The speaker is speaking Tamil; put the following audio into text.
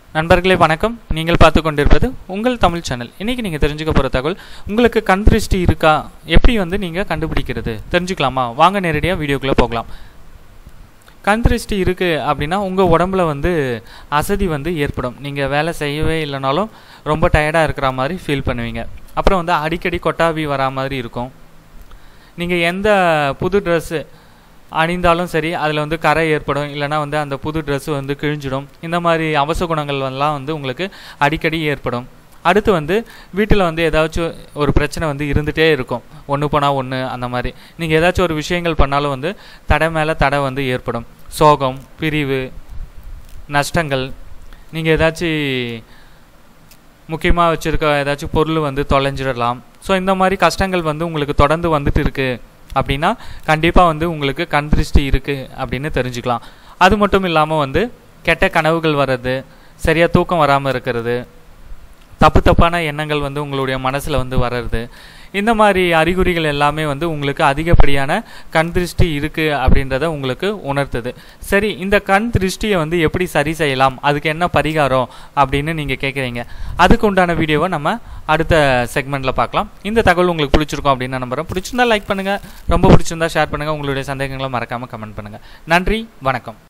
நண்பர்களே வணக்கம் நீங்கள் பார்த்து கொண்டிருப்பது உங்கள் தமிழ் சேனல் இன்றைக்கி நீங்கள் தெரிஞ்சுக்க போகிற தகவல் உங்களுக்கு கண் திருஷ்டி இருக்கா எப்படி வந்து நீங்கள் கண்டுபிடிக்கிறது தெரிஞ்சுக்கலாமா வாங்க நேரடியாக வீடியோக்குள்ளே போகலாம் கண் திருஷ்டி இருக்குது அப்படின்னா உங்கள் உடம்புல வந்து அசதி வந்து ஏற்படும் நீங்கள் வேலை செய்யவே இல்லைனாலும் ரொம்ப டயர்டாக இருக்கிற மாதிரி ஃபீல் பண்ணுவீங்க அப்புறம் வந்து அடிக்கடி கொட்டாவி வரா மாதிரி இருக்கும் நீங்கள் எந்த புது ட்ரெஸ்ஸு அணிந்தாலும் சரி அதில் வந்து கரை ஏற்படும் இல்லைனா வந்து அந்த புது ட்ரெஸ்ஸு வந்து கிழிஞ்சிடும் இந்த மாதிரி அவச குணங்கள் எல்லாம் வந்து உங்களுக்கு அடிக்கடி ஏற்படும் அடுத்து வந்து வீட்டில் வந்து ஏதாச்சும் ஒரு பிரச்சனை வந்து இருந்துகிட்டே இருக்கும் ஒன்று போனால் ஒன்று அந்த மாதிரி நீங்கள் ஏதாச்சும் ஒரு விஷயங்கள் பண்ணாலும் வந்து தடை மேலே தடை வந்து ஏற்படும் சோகம் பிரிவு நஷ்டங்கள் நீங்கள் ஏதாச்சும் முக்கியமாக வச்சுருக்க ஏதாச்சும் பொருள் வந்து தொலைஞ்சிடலாம் ஸோ இந்த மாதிரி கஷ்டங்கள் வந்து உங்களுக்கு தொடர்ந்து வந்துட்டு இருக்குது அப்படின்னா கண்டிப்பாக வந்து உங்களுக்கு கண் திருஷ்டி இருக்குது அப்படின்னு தெரிஞ்சுக்கலாம் அது மட்டும் இல்லாமல் வந்து கெட்ட கனவுகள் வர்றது சரியாக தூக்கம் வராமல் இருக்கிறது தப்பு தப்பான எண்ணங்கள் வந்து உங்களுடைய மனசில் வந்து வர்றது இந்த மாதிரி அறிகுறிகள் எல்லாமே வந்து உங்களுக்கு அதிகப்படியான கண் திருஷ்டி இருக்குது அப்படின்றத உங்களுக்கு உணர்த்துது சரி இந்த கண் திருஷ்டியை வந்து எப்படி சரி செய்யலாம் அதுக்கு என்ன பரிகாரம் அப்படின்னு நீங்கள் கேட்குறீங்க அதுக்கு உண்டான வீடியோவை நம்ம அடுத்த செக்மெண்ட்டில் பார்க்கலாம் இந்த தகவல் உங்களுக்கு பிடிச்சிருக்கும் அப்படின்னு நான் நம்புறேன் பிடிச்சிருந்தா லைக் பண்ணுங்கள் ரொம்ப பிடிச்சிருந்தா ஷேர் பண்ணுங்கள் உங்களுடைய சந்தேகங்களை மறக்காமல் கமெண்ட் பண்ணுங்கள் நன்றி வணக்கம்